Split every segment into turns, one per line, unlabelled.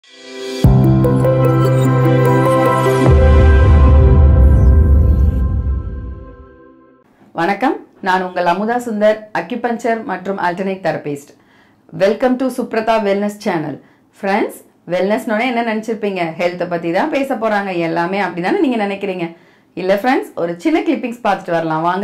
வணக்கம் நான் உங்கள் அமுதா சுந்தர் அக்யூபஞ்சர் மற்றும் alternate therapist welcome to Subrata wellness channel friends வெல்னஸ்னோட என்ன நினச்சிருப்பீங்க ஹெல்த்தை பற்றி தான் பேச போகிறாங்க எல்லாமே அப்படி தானே நீங்கள் நினைக்கிறீங்க இல்லை ஃப்ரெண்ட்ஸ் ஒரு சின்ன கிளிப்பிங்ஸ் பார்த்துட்டு வரலாம் வாங்க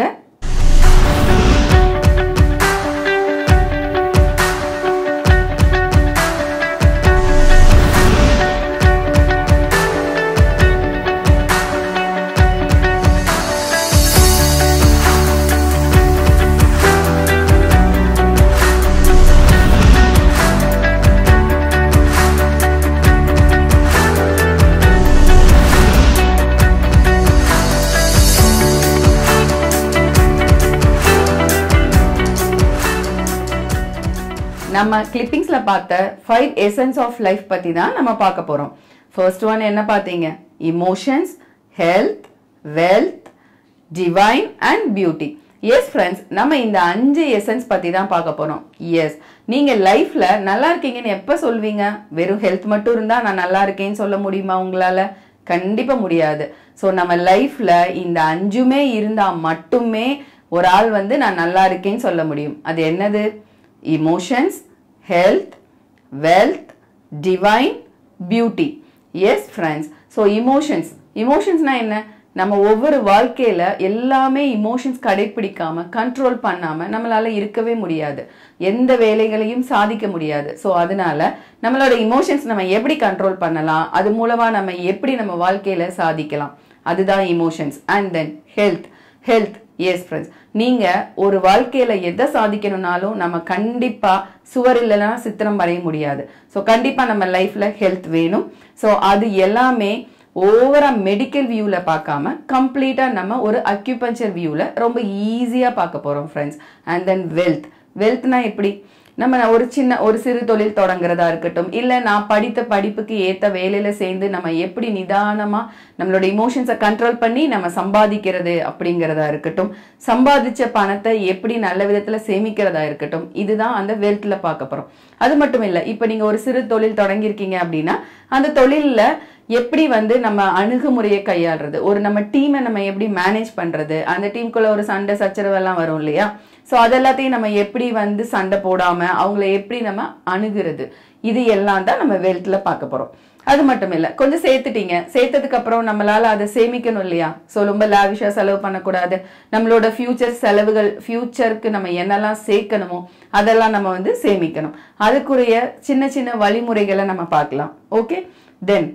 நம்ம கிளிப்பிங்ஸ்ல பார்த்த ஃபைவ் எசன்ஸ் ஆஃப் லைஃப் பத்தி தான் நம்ம பார்க்க போறோம் ஃபர்ஸ்ட் ஒன் என்ன பார்த்தீங்க emotions health wealth divine and beauty yes friends நம்ம இந்த அஞ்சு எசன்ஸ் பத்தி தான் பார்க்க போறோம் எஸ் நீங்க லைஃப்ல நல்லா இருக்கீங்கன்னு எப்ப சொல்வீங்க வெறும் ஹெல்த் மட்டும் இருந்தா நான் நல்லா இருக்கேன்னு சொல்ல முடியுமா உங்களால கண்டிப்பா முடியாது ஸோ நம்ம லைஃப்ல இந்த அஞ்சுமே இருந்தா மட்டுமே ஒரு ஆள் வந்து நான் நல்லா இருக்கேன்னு சொல்ல முடியும் அது என்னது emotions health wealth divine beauty yes friends so emotions இமோஷன்ஸ்னா என்ன நம்ம ஒவ்வொரு வாழ்க்கையில எல்லாமே இமோஷன்ஸ் கடைபிடிக்காம கண்ட்ரோல் பண்ணாம நம்மளால இருக்கவே முடியாது எந்த வேலைகளையும் சாதிக்க முடியாது ஸோ அதனால நம்மளோட இமோஷன்ஸ் நம்ம எப்படி கண்ட்ரோல் பண்ணலாம் அது மூலமா நம்ம எப்படி நம்ம வாழ்க்கையில சாதிக்கலாம் அதுதான் emotions and then health health yes friends நீங்க ஒரு வாழ்க்கையில எதை சாதிக்கணும்னாலும் நம்ம கண்டிப்பா சுவர் இல்லைன்னா சித்திரம் வரைய முடியாது ஸோ கண்டிப்பா நம்ம லைஃப்ல ஹெல்த் வேணும் ஸோ அது எல்லாமே ஓவரா மெடிக்கல் வியூவில் பார்க்காம கம்ப்ளீட்டாக நம்ம ஒரு அக்யூபஞ்சர் வியூவில் ரொம்ப ஈஸியாக பார்க்க போகிறோம் ஃப்ரெண்ட்ஸ் அண்ட் தென் வெல்த் வெல்த்னா எப்படி நம்ம ஒரு சின்ன ஒரு சிறு தொழில் தொடங்குறதா இருக்கட்டும் இல்லை நான் படித்த படிப்புக்கு ஏற்ற வேலையில சேர்ந்து நம்ம எப்படி நிதானமா நம்மளோட இமோஷன்ஸை கண்ட்ரோல் பண்ணி நம்ம சம்பாதிக்கிறது அப்படிங்கிறதா இருக்கட்டும் சம்பாதிச்ச பணத்தை எப்படி நல்ல விதத்துல சேமிக்கிறதா இருக்கட்டும் இதுதான் அந்த வெல்த்ல பார்க்க போறோம் அது மட்டும் இல்லை இப்போ நீங்க ஒரு சிறு தொழில் தொடங்கியிருக்கீங்க அப்படின்னா அந்த தொழில்ல எப்படி வந்து நம்ம அணுகுமுறையை கையாளுறது ஒரு நம்ம டீமை நம்ம எப்படி மேனேஜ் பண்றது அந்த டீமுக்குள்ள ஒரு சண்டை சச்சரவு எல்லாம் வரும் இல்லையா ஸோ அதெல்லாத்தையும் நம்ம எப்படி வந்து சண்டை போடாம அவங்கள எப்படி நம்ம அணுகிறது இது எல்லாம் தான் நம்ம வெல்த்ல பார்க்க போறோம் அது மட்டும் இல்லை கொஞ்சம் சேர்த்துட்டீங்க சேர்த்ததுக்கு அப்புறம் நம்மளால அதை சேமிக்கணும் இல்லையா ஸோ ரொம்ப லாவிஷா செலவு பண்ணக்கூடாது நம்மளோட ஃபியூச்சர் செலவுகள் ஃபியூச்சருக்கு நம்ம என்னெல்லாம் சேர்க்கணுமோ அதெல்லாம் நம்ம வந்து சேமிக்கணும் அதுக்குரிய சின்ன சின்ன வழிமுறைகளை நம்ம பார்க்கலாம் okay then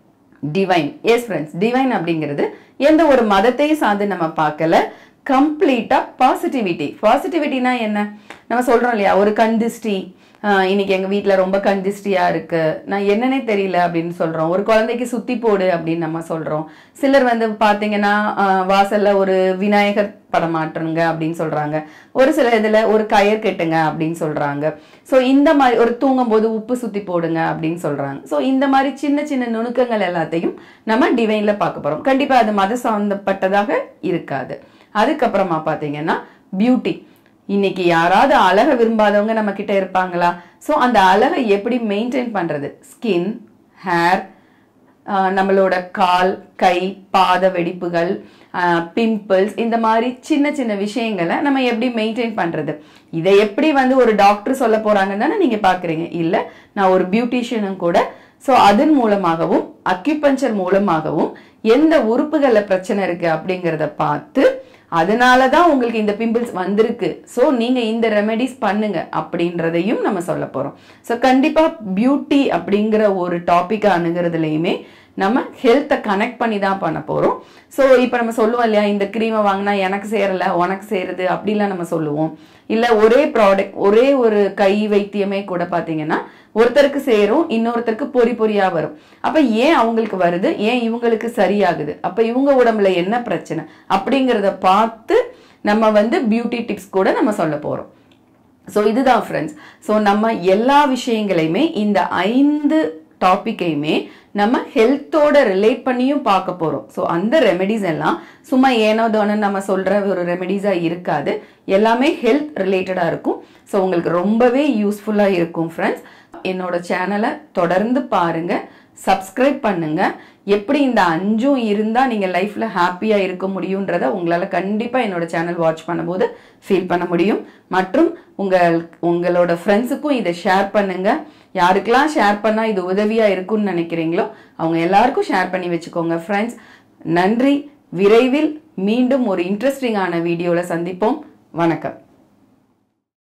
divine yes friends divine அப்படிங்கிறது எந்த ஒரு மதத்தையும் சார்ந்து நம்ம பார்க்கல கம்ப்ளீட்டா பாசிட்டிவிட்டி பாசிட்டிவிட்டினா என்ன நம்ம சொல்றோம் இல்லையா ஒரு கண்டிஸ்டி இன்னைக்கு எங்க வீட்ல ரொம்ப கண்டிஸ்டியா இருக்கு நான் என்னன்னே தெரியல அப்படின்னு சொல்றோம் ஒரு குழந்தைக்கு சுத்தி போடு அப்படின்னு நம்ம சொல்றோம் சிலர் வந்து பாத்தீங்கன்னா வாசல்ல ஒரு விநாயகர் படம் மாட்டுங்க அப்படின்னு சொல்றாங்க ஒரு சில இதுல ஒரு கயர் கெட்டுங்க அப்படின்னு சொல்றாங்க ஸோ இந்த மாதிரி ஒரு தூங்கும் போது உப்பு சுத்தி போடுங்க அப்படின்னு சொல்றாங்க ஸோ இந்த மாதிரி சின்ன சின்ன நுணுக்கங்கள் எல்லாத்தையும் நம்ம டிவைன்ல பார்க்க போறோம் கண்டிப்பா அது மத சம்பந்தப்பட்டதாக இருக்காது அதுக்கப்புறமா பாத்தீங்கன்னா பியூட்டி இன்னைக்கு யாராவது அழகை விரும்பாதவங்க நம்ம கிட்ட இருப்பாங்களா ஸோ அந்த அழகை எப்படி மெயின்டைன் பண்றது ஸ்கின் ஹேர் நம்மளோட கால் கை பாத வெடிப்புகள் பிம்பிள்ஸ் இந்த மாதிரி சின்ன சின்ன விஷயங்களை நம்ம எப்படி மெயின்டைன் பண்றது இதை எப்படி வந்து ஒரு டாக்டர் சொல்ல போறாங்கன்னு தானே நீங்க பாக்குறீங்க இல்ல நான் ஒரு பியூட்டிஷியனும் கூட ஸோ அதன் மூலமாகவும் அக்யூபஞ்சர் மூலமாகவும் எந்த உறுப்புகள்ல பிரச்சனை இருக்கு அப்படிங்கிறத பார்த்து அதனால தான் உங்களுக்கு இந்த பிம்பிள்ஸ் வந்திருக்கு ஸோ நீங்க இந்த ரெமெடிஸ் பண்ணுங்க அப்படின்றதையும் நம்ம சொல்ல போறோம் ஸோ கண்டிப்பா பியூட்டி அப்படிங்கிற ஒரு டாபிக் அணுகிறதுலையுமே நம்ம ஹெல்த்தை கனெக்ட் பண்ணி தான் பண்ண போறோம் ஸோ இப்போ நம்ம சொல்லுவோம் இல்லையா இந்த க்ரீமை வாங்கினா எனக்கு சேரல உனக்கு சேருது அப்படிலாம் நம்ம சொல்லுவோம் இல்லை ஒரே ப்ராடக்ட் ஒரே ஒரு கை வைத்தியமே கூட பார்த்தீங்கன்னா ஒருத்தருக்கு சேரும் இன்னொருத்தருக்கு பொறி பொறியா வரும் அப்ப ஏன் அவங்களுக்கு வருது ஏன் இவங்களுக்கு சரியாகுது அப்ப இவங்க உடம்புல என்ன பிரச்சனை அப்படிங்கிறத பார்த்து நம்ம வந்து பியூட்டி டிப்ஸ் கூட நம்ம சொல்ல போறோம் ஸோ இதுதான் ஃப்ரெண்ட்ஸ் ஸோ நம்ம எல்லா விஷயங்களையுமே இந்த ஐந்து டாப்பிக்கையுமே நம்ம ஹெல்த்தோட ரிலேட் பண்ணியும் பார்க்க போறோம் ஸோ அந்த ரெமெடிஸ் எல்லாம் சும்மா ஏனோ தோனு நம்ம சொல்ற ஒரு ரெமெடிஸா இருக்காது எல்லாமே ஹெல்த் ரிலேட்டடா இருக்கும் ஸோ உங்களுக்கு ரொம்பவே யூஸ்ஃபுல்லாக இருக்கும் ஃப்ரெண்ட்ஸ் என்னோட சேனலை தொடர்ந்து பாருங்க சப்ஸ்கிரைப் பண்ணுங்க எப்படி இந்த அஞ்சும் இருந்தால் நீங்கள் லைஃப்பில் ஹாப்பியாக இருக்க முடியுன்றத உங்களால் கண்டிப்பாக என்னோட சேனல் வாட்ச் பண்ணும்போது ஃபீல் பண்ண முடியும் மற்றும் உங்கள் உங்களோட ஃப்ரெண்ட்ஸுக்கும் இதை ஷேர் பண்ணுங்க யாருக்கெல்லாம் ஷேர் பண்ணால் இது உதவியாக இருக்கும்னு நினைக்கிறீங்களோ அவங்க எல்லாருக்கும் ஷேர் பண்ணி வச்சுக்கோங்க ஃப்ரெண்ட்ஸ் நன்றி விரைவில் மீண்டும் ஒரு இன்ட்ரெஸ்டிங்கான வீடியோவில் சந்திப்போம் வணக்கம்